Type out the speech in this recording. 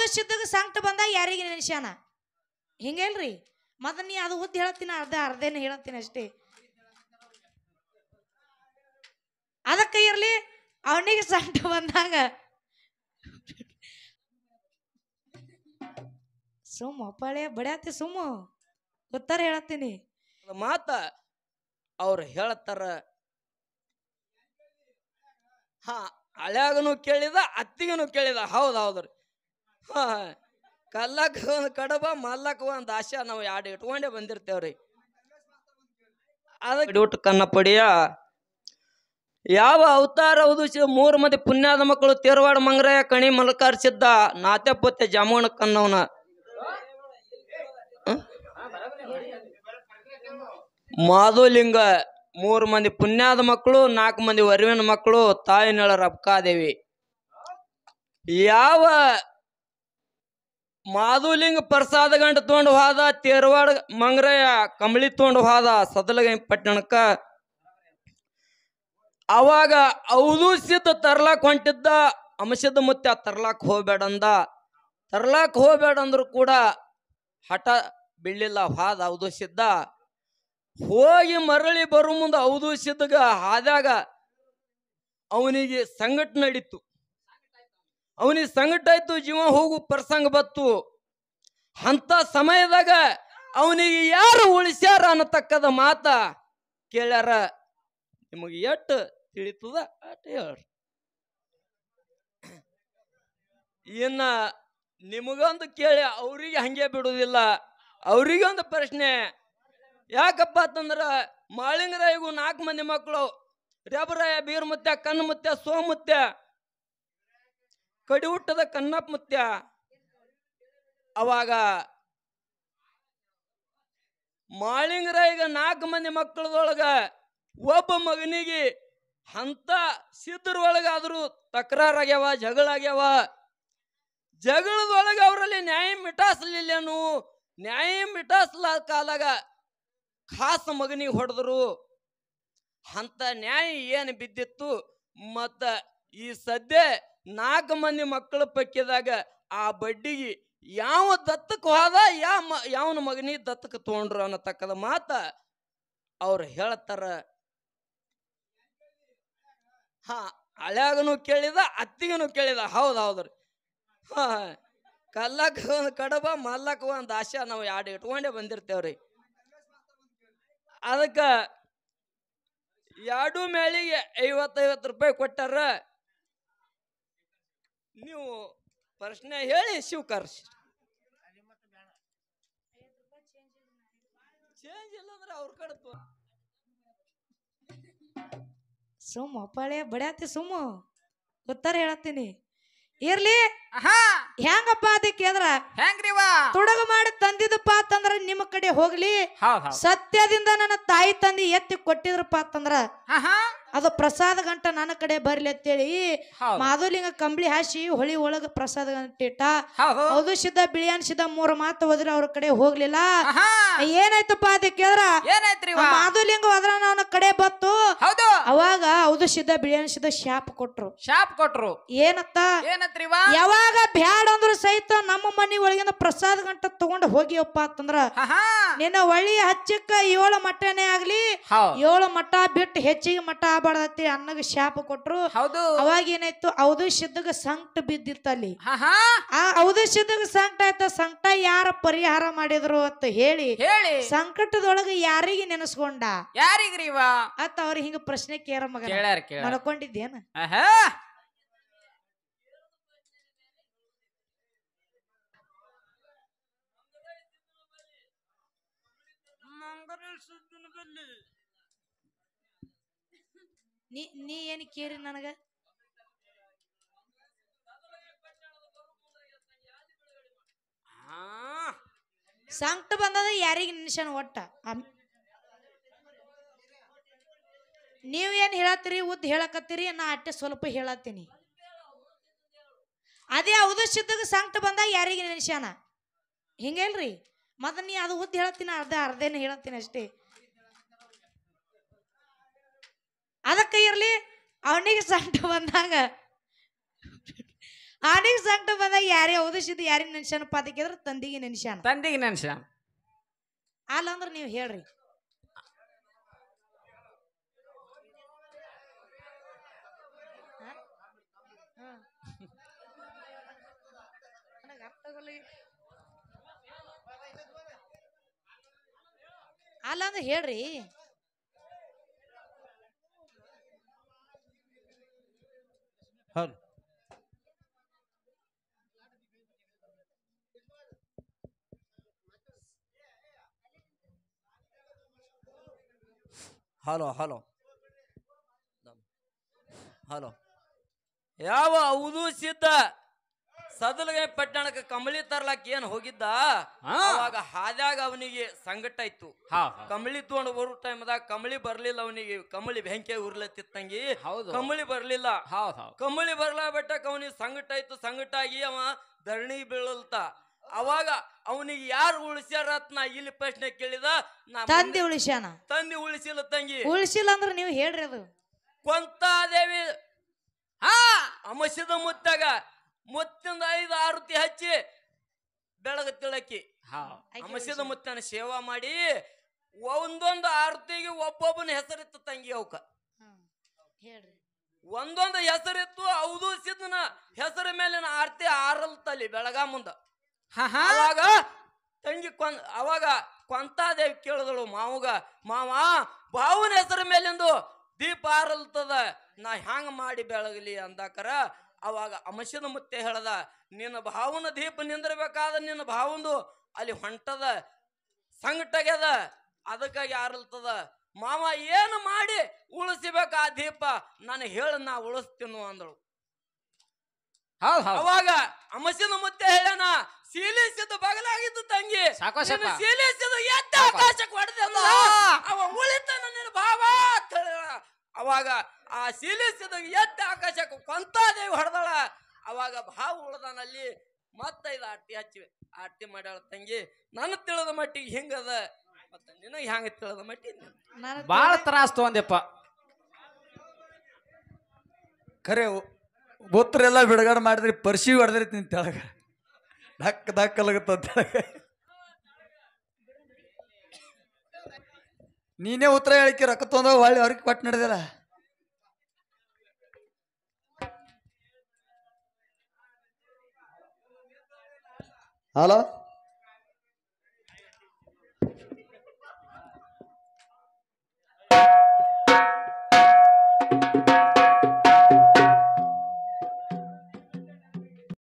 ಸಿದ್ಧಗ ಸಂಕಟ ಬಂದಾಗ ಯಾರಿಗೆ ನೆನೆಸ್ಯಾನ ಹಿಂಗೇಲ್ರಿ ಮತ್ತ ನೀ ಅದು ಉದ್ದ ಹೇಳತ್ತೀನಿ ಅರ್ಧ ಅರ್ಧೇನ ಹೇಳತ್ತೀನಿ ಅಷ್ಟೇ ಅದಕ್ಕೆ ಇರ್ಲಿ ಅವನಿಗೆ ಸಂಕಟ ಬಂದಾಗ ಸುಮ್ಮ ಅಪ್ಪಾಳೆ ಬಡ್ಯಾತಿ ಸುಮ್ಮ ಉತ್ತರ ಹೇಳತ್ತೀನಿ ಮಾತ ಅವ್ರು ಹೇಳ್ತಾರ ಹಾ ಹಳ್ಯಾಗನು ಕೇಳಿದ ಅತ್ತಿಗನು ಕೇಳಿದ ಹೌದ್ ಹೌದ್ರಿ ಹಾ ಕಲ್ಲಕ್ಕ ಒಂದು ಕಡಬ ಮಲ್ಲಕ್ಕ ಒಂದು ಆಶಾ ನಾವು ಎರಡು ಇಟ್ಕೊಂಡೇ ಬಂದಿರ್ತೇವ್ರಿ ಅದಕ್ಕೆ ಊಟ ಕನ್ನಪ್ಪಡಿಯ ಯಾವ ಅವತಾರ ಉದಿಸಿ ಮೂರು ಮಂದಿ ಪುಣ್ಯಾದ ಮಕ್ಕಳು ತೇರವಾಡ ಮಂಗರಾಯ ಕಣಿ ಮಲ್ಕಾರ್ಸಿದ್ದ ನಾತ್ಯಪೊತ್ತೆ ಜಾಮೂನ ಕನ್ನವನ ಮಾಧುಲಿಂಗ ಮೂರು ಮಂದಿ ಪುಣ್ಯಾದ ಮಕ್ಕಳು ನಾಲ್ಕು ಮಂದಿ ವರುವಿನ ಮಕ್ಕಳು ತಾಯಿನಳ ರಬ್ಕಾದೇವಿ ಯಾವ ಮಾಧುಲಿಂಗ ಪ್ರಸಾದ ಗಂಟ ತಗೊಂಡು ಹೋದ ತೇರವಾಡ ಮಂಗರಯ್ಯ ಕಂಬಳಿ ತಗೊಂಡು ಹೋದ ಸದಲಗೈ ಪಟ್ಟಣಕ್ಕ ಅವಾಗ ಔದುಸಿದ್ದ ತರ್ಲಾಕ್ ಹೊಂಟಿದ್ದ ಅಂಶದ ಮುತ್ಯ ತರ್ಲಾಕ್ ಹೋಗ್ಬೇಡ ಅಂದ ತರ್ಲಾಕ್ ಹೋಗ್ಬೇಡ ಅಂದ್ರು ಕೂಡ ಹಠ ಬೀಳಿಲ್ಲ ಹಾದ ಔದುಸಿದ್ದ ಹೋಗಿ ಮರಳಿ ಬರೋ ಮುಂದೆ ಔದುಸಿದ್ದಾಗ ಹಾದ್ಯಾಗ ಅವನಿಗೆ ಸಂಗಟ ನಡೀತು ಅವನಿಗೆ ಸಂಗಟ ಆಯ್ತು ಜೀವ ಹೋಗು ಪ್ರಸಂಗ ಬತ್ತು ಅಂತ ಸಮಯದಾಗ ಅವನಿಗೆ ಯಾರು ಉಳಿಸ್ಯಾರ ಅನ್ನತಕ್ಕದ ಮಾತ ಕೇಳ್ಯಾರ ನಿಮಗೆ ಎಷ್ಟು ತಿಳಿತದ ಅಟ್ ಹೇಳ್ರಿ ಇನ್ನ ನಿಮಗೊಂದು ಕೇಳಿ ಅವ್ರಿಗೆ ಹಂಗೆ ಬಿಡುವುದಿಲ್ಲ ಅವ್ರಿಗೊಂದು ಪ್ರಶ್ನೆ ಯಾಕಪ್ಪ ಅಂತಂದ್ರ ಮಾಳಿಂಗರಾಯಿಗೂ ನಾಲ್ಕು ಮಂದಿ ಮಕ್ಕಳು ರೇಬರಾಯ ಬೀರ್ಮುತ್ಯ ಕಣ್ಣಮುತ್ಯ ಸೋಮುತ್ಯ ಕಡಿ ಹುಟ್ಟದ ಕನ್ನಪ್ಪ ಮುತ್ಯ ಅವಾಗ ಮಾಳಿಂಗರಾಯಿಗ ನಾಲ್ಕು ಮಂದಿ ಮಕ್ಕಳದೊಳಗ ಒಬ್ಬ ಮಗನಿಗೆ ಅಂತ ಸಿದ್ಧರೊಳಗಾದ್ರು ತಕರಾರಾಗ್ಯಾವ ಜಗಳ ಆಗ್ಯಾವ ಜಗಳದೊಳಗೆ ಅವರಲ್ಲಿ ನ್ಯಾಯ ಮಿಟಾಸ್ಲಿಲ್ಲೇನು ನ್ಯಾಯ ಮಿಟಾಸ್ಲ ಕಾಲಾಗ ಖಾಸ ಮಗನಿಗೆ ಹೊಡೆದ್ರು ಅಂತ ನ್ಯಾಯ ಏನು ಬಿದ್ದಿತ್ತು ಮತ್ತ ಈ ಸದ್ಯ ನಾಲ್ಕು ಮಂದಿ ಮಕ್ಕಳ ಪೈಕಿದಾಗ ಆ ಬಡ್ಡಿಗೆ ಯಾವ ದತ್ತಕ್ಕೆ ಹೋದ ಯಾ ಮ ಯಾವನ ಮಗನಿಗೆ ದತ್ತಕ್ಕೆ ತಗೊಂಡ್ರು ಅನ್ನತಕ್ಕದ ಮಾತ ಅವ್ರು ಹೇಳ್ತಾರ ಹಾ ಹಳ್ಯಾಗನು ಕೇಳಿದ ಅತ್ತಿಗನು ಕೇಳಿದ ಹೌದ್ ಹೌದ್ರಿ ಹಾ ಕಲ್ಲಕ್ಕ ಒಂದು ಕಡಬ ಮಲ್ಲಕ್ಕ ಒಂದು ಆಶಾ ನಾವು ಎರಡು ಇಟ್ಕೊಂಡೇ ಬಂದಿರ್ತೇವ್ರಿ ಅದಕ್ಕ ಎರಡು ಮೇಳಿಗೆ ಐವತ್ತೈವತ್ತು ರೂಪಾಯಿ ಕೊಟ್ಟಾರ ನೀವು ಪ್ರಶ್ನೆ ಹೇಳಿ ಶಿವಕರ್ಸಿ ಚೇಂಜ್ ಇಲ್ಲಂದ್ರೆ ಅವ್ರ ಕಡೆ ತೊ- ಸುಮ್ಮ ಅಪ್ಪಾಳೆ ಬಡ್ಯಾತಿ ಸುಮ್ಮ ಉತ್ತರ ಹೇಳತ್ತೀನಿ ಇರ್ಲಿ ಆಹಾ ಹೆಂಗಪ್ಪ ಅದಕ್ಕೆ ಅಂದ್ರ ಹೆಂಗ್ರಿವ ತುಡಗ ಮಾಡಿ ತಂದಿದಪ್ಪ ಅಂತಂದ್ರ ನಿಮ್ಮ ಕಡೆ ಹೋಗ್ಲಿ ಹೌದ್ ಹೌದ್ ಸತ್ಯದಿಂದ ನನ್ನ ತಾಯಿ ತಂದಿ ಎತ್ತಿ ಕೊಟ್ಟಿದ್ರಪ್ಪ ಅಂತಂದ್ರ ಆಹಾ ಅದು ಪ್ರಸಾದ ಗಂಟ ನನ್ನ ಕಡೆ ಬರ್ಲಿ ಅಂತೇಳಿ ಹೌದ್ ಮಾಧುಲಿಂಗ ಕಂಬಳಿ ಹಾಸಿ ಹೊಳಿ ಒಳಗ ಪ್ರಸಾದ ಗಂಟ ಇಟ್ಟ ಹೌದು ಹೌದು ಸಿದ್ಧ ಬಿಳಿಯನ್ ಸಿದ್ಧ ಮೂರು ಮಾತು ಹೋದ್ರೆ ಅವ್ರ ಕಡೆ ಹೋಗ್ಲಿಲ್ಲ ಆಹಾ ಏನಾಯ್ತಪ್ಪ ಅದಕ್ಕೆ ಅಂದ್ರ ಏನಾಯ್ತ್ರಿವ ಆ ಮಾಧುಲಿಂಗ ಹೋದ್ರ ಅವನ ಕಡೆ ಬತ್ತು ಹೌದು ಅವಾಗ ಹೌದು ಸಿದ್ಧ ಬಿಳಿಯನ್ ಸಿದ್ಧ ಶಾಪ್ ಕೊಟ್ರು ಶಾಪ್ ಕೊಟ್ರು ಏನತ್ತ ಏನತ್ರಿವ ಯಾವಾಗ ಬ್ಯಾಡ ಅಂದ್ರು ಸಹಿತ ನಮ್ಮ ಮನಿ ಒಳಗಿನ ಪ್ರಸಾದ ಗಂಟ ತಗೊಂಡ್ ಹೋಗಿಯಪ್ಪ ಅಂತಂದ್ರ ಆಹಾ ನಿನ್ನ ಒಳ್ಳಿ ಹಚ್ಚಕ್ಕ ಏಳು ಮಟ್ಟನೇ ಆಗ್ಲಿ ಹೌದ್ ಏಳು ಮಟ್ಟ ಬಿಟ್ಟು ಹೆಚ್ಚಿಗೆ ಮಟ್ಟ ಆಗ್ಬಾರ್ದತಿ ಅನ್ನಗ ಶಾಪ ಕೊಟ್ರು ಹೌದು ಅವಾಗ ಏನಾಯ್ತು ಔದು ಸಿದ್ಧಗ ಸಂಕಟ ಬಿದ್ದಿತ್ತ ಅಲ್ಲಿ ಆಹಾ ಆ ಔದು ಸಿದ್ಧಗ ಸಂಕಟ ಆಯ್ತ ಸಂಕಟ ಯಾರ ಪರಿಹಾರ ಮಾಡಿದ್ರು ಅಂತ ಹೇಳಿ ಹೇಳಿ ಸಂಕಟದೊಳಗ ಯಾರಿಗೆ ನೆನೆಸ್ಕೊಂಡ ಯಾರಿಗ್ರಿವ ಅತ್ತ ಅವ್ರ ಹಿಂಗ ಪ್ರಶ್ನೆ ಕೇರ ಮಗ ಕೇಳ್ಯಾರ ಕೇಳ ಮಲ್ಕೊಂಡಿದ್ದೇನ ಆಹಾ ನೀ ನೀ ಏನ್ ಕೇರಿ ನನಗ ಆ, ಸಂಕಟ ಬಂದದ ಯಾರಿಗೆ ನೆನೆಸ್ಯಾನ ಒಟ್ಟ ಅಮ್- ನೀವ್ ಏನ್ ಹೇಳತ್ತೀರಿ ಉದ್ದ ಹೇಳಕತ್ತೀರಿ ನಾ ಅಟ್ಟೆ ಸ್ವಲ್ಪ ಹೇಳತ್ತೀನಿ ಅದೇ ಹೌದು ಸಿದ್ಧಗ ಸಂಕಟ ಬಂದಾಗ ಯಾರಿಗೆ ನೆನೆಸ್ಯಾನ ಹಿಂಗೇಲ್ರಿ ಮತ್ತ ನೀ ಅದು ಉದ್ದ ಹೇಳತ್ತೀನಿ ಅರ್ಧ ಅರ್ಧೇನ ಹೇಳತ್ತೀನಿ ಅಷ್ಟೇ ಅದಕ್ಕೆ ಇರ್ಲಿ ಅವನಿಗೆ ಸಂಕಟ ಬಂದಾಗ ಅವನಿಗೆ ಸಂಕಟ ಬಂದಾಗ ಯಾರೇ ಹೌದು ಉದಿಸಿದ್ದು ಯಾರಿಗೆ ನೆನ್ಸ್ಯಾನಪ್ಪ ಅದಕ್ಕಿದ್ರೆ ತಂದಿಗೆ ನೆನ್ಸ್ಯಾನ ತಂದಿಗೆ ನೆನ್ಸ ಅಲ್ಲ ಅಂದ್ರೆ ನೀವು ಹೇಳ್ರಿ ಹ? ಹ. ನನಗ್ ಅರ್ಥ ಆಗಲ್ಲ ಈಗ. ಅಲ್ಲ ಅಂದ್ರೆ ಹೇಳ್ರಿ ಹೌದು ಹಲೋ ಹಲೋ ಹಲೋ ಯಾವ ಉದು ಸಿದ್ಧ ಸದಲಗೆ ಪಟ್ಟಣಕ್ಕೆ ಕಂಬಳಿ ತರ್ಲಾಕ್ ಏನ್ ಹೋಗಿದ್ದ ಹಾ. ಅವಾಗ ಹಾದ್ಯಾಗ ಅವನಿಗೆ ಸಂಕಟ ಇತ್ತು ಹೌದು ಕಂಬಳಿ ತಗೊಂಡು ಬರೋ ಟೈಮ್ದಾಗ ಕಂಬಳಿ ಬರ್ಲಿಲ್ಲ ಅವನಿಗೆ ಕಂಬಳಿ ಬೆಂಕಿ ಉರ್ಲತ್ತಿತ್ತಂಗಿ ಹೌದು ಕಂಬಳಿ ಬರ್ಲಿಲ್ಲ ಹೌದು ಹೌದು ಕಂಬಳಿ ಬರ್ಲಾ ಬೆಟ್ಟಕ್ಕೆ ಅವನಿಗೆ ಸಂಕಟ ಇತ್ತು ಸಂಕಟ ಆಗಿ ಅವ ಧರಣಿ ಬೀಳಲ್ತ ಅವಾಗ ಅವನಿಗೆ ಯಾರು ಉಳಿಸ್ಯಾರ ಅಂತ ನಾ ಇಲ್ಲಿ ಪ್ರಶ್ನೆ ಕೇಳಿದ ನಾ ತಂದಿ ಉಳಿಸ್ಯಾನ ತಂದಿ ಉಳಿಸಿಲ್ಲ ತಂಗಿ ಉಳಿಸಿಲ್ಲ ಅಂದ್ರೆ ನೀವು ಹೇಳ್ರಿ ಅದು ಕೊಂತಾದೇವಿ ಹಾ ಅಮಸಿದ ಮುತ್ತಾಗ ಮುತ್ತಿಂದ ಐದು ಆರುತಿ ಹಚ್ಚಿ ಬೆಳಗ ತಿಳಕಿ ಹೌದು ಆಕಿ ಅಮಸಿದ ಉಳಿಸ್ಯಾನ. ಮುತ್ತನ ಸೇವಾ ಮಾಡಿ ಒಂದೊಂದು ಆರತಿಗೆ ಒಬ್ಬೊಬ್ಬನ ಹೆಸರಿತ್ತು ತಂಗಿ ಅವಕ ಹ್ಮ್. ಹೇಳ್ರಿ ಒಂದೊಂದು ಹೆಸರಿತ್ತು ಹೌದು ಸಿದ್ಧನ ಹೆಸರ ಮೇಲಿನ ಆರತಿ ಆರಲ್ತಲ್ಲಿ ಬೆಳಗ ಮುಂದ ಹಾ ಹಾ ಅವಾಗ ತಂಗಿ ಕೊಂದ್ ಅವಾಗ ಕೊಂತಾದೇವಿ ಕೇಳಿದಳು ಮಾವುಗ ಮಾವ ಬಾವನ ಹೆಸರ ಮೇಲಿಂದು ದೀಪ ಆರಲ್ತದ ನಾ ಹ್ಯಾಂಗ ಮಾಡಿ ಬೆಳಗಲಿ ಅಂದಾಕರ ಅವಾಗ ಅಮಶದ ಮುತ್ತೆ ಹೇಳದ ನಿನ್ನ ಭಾವನ ದೀಪ ನಿಂದಿರ್ಬೇಕಾದ ನಿನ್ನ ಭಾವಂದು ಅಲ್ಲಿ ಹೊಂಟದ ಸಂಗಟಗ್ಯದ ಅದಕ್ಕಾಗಿ ಆರಲ್ತದ ಮಾವ ಏನು ಮಾಡಿ ಉಳಿಸಿಬೇಕ ಆ ದೀಪ ನಾನು ಹೇಳ ನಾ ಉಳಿಸ್ತೀನು ಅಂದಳು ಹೌದು ಹೌದು ಅವಾಗ ಅಮಸಿನ ಮುತ್ತೆ ಹೇಳನ ಸೀಲಿಸಿದ ಬಗಲಾಗಿದ್ದು ತಂಗಿ ಸಾಕೋ ಸಾಕ. ನಿನ್ನ ಸೀಲಿಸಿದ ಎತ್ತ ಸಾಕೋ. ಆಕಾಶಕ್ಕೆ ಹೊಡೆದ ಆ. ಅವ ಉಳಿತಾನ ನಿನ್ನ ಭಾವ ಅಂತ ಹೇಳಿದ. ಅವಾಗ ಆ ಸೀಲಿಸಿದ ಎತ್ತ ಆಕಾಶಕ್ಕೆ ಕೊಂತಾದೇವಿ ಹೊಡೆದಳ ಅವಾಗ ಭಾವ ಉಳ್ದಾನಲ್ಲಿ ಮತ್ತ ಇದು ಅಟ್ಟಿ ಹಚ್ಚಿ ಅಟ್ಟಿ ಮಾಡ್ಯಾಳ ತಂಗಿ ನನ್ನ ತಿಳಿದ ಮಟ್ಟಿಗೆ ಹಿಂಗದ ಮತ್ತ ನಿನಗೆ ಹೆಂಗ ತಿಳಿದ ಮಟ್ಟಿಗೆ ನನಗ್ ಬಾಳ ತ್ರಾಸ್ ತಗೊಂಡೆಪ್ಪ ಖರೆ ಎಲ್ಲ ಬಿಡುಗಡೆ ಮಾಡಿದ್ರಿ ಪರ್ಸಿ ಹೊಡೆದ್ರಿ ನಿನ್ ತೆಳಗ ಧಕ್ ಧಕ್ ಅಲಗತ್ತ ತೆಳಗ ನೀನೇ ಉತ್ತರ ಹೇಳಿಕೆ ರೊಕ್ಕ ತೊಂದ ಹೊಳ್ಳಿ ಅವ್ರಿಗೆ ಕೊಟ್ಟು ನಡೆದಿಲ್ಲ ಹಲೋ